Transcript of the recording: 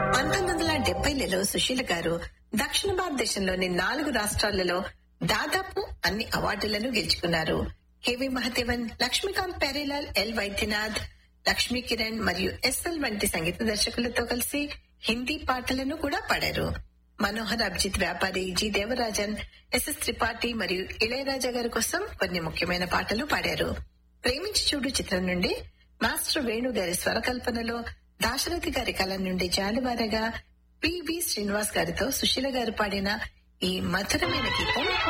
పంతొమ్మిది వందల డెబ్బైలలో సుశీల గారు దక్షిణ భారతదేశంలోని నాలుగు రాష్ట్రాలలో దాదాపు అన్ని అవార్డులను గెలుచుకున్నారు కెవి మహదేవన్ లక్ష్మీకాంత్ పేరేలాల్ ఎల్ వైద్యనాథ్ లక్ష్మీ కిరణ్ మరియు ఎస్ఎల్ వంటి సంగీత దర్శకులతో కలిసి హిందీ పాటలను కూడా పాడారు మనోహర్ అభిజిత్ వ్యాపారి జి దేవరాజన్ ఎస్ఎస్ త్రిపాఠి మరియు ఇళయరాజా గారి కోసం కొన్ని ముఖ్యమైన పాటలు పాడారు ప్రేమించి చూడు చిత్రం నుండి మాస్టర్ వేణు గారి స్వరకల్పనలో దాశరథి గారి కళ నుండి జాలువారగా పివి శ్రీనివాస్ గారితో సుశీల గారు పాడిన ఈ మధురమైన గీతం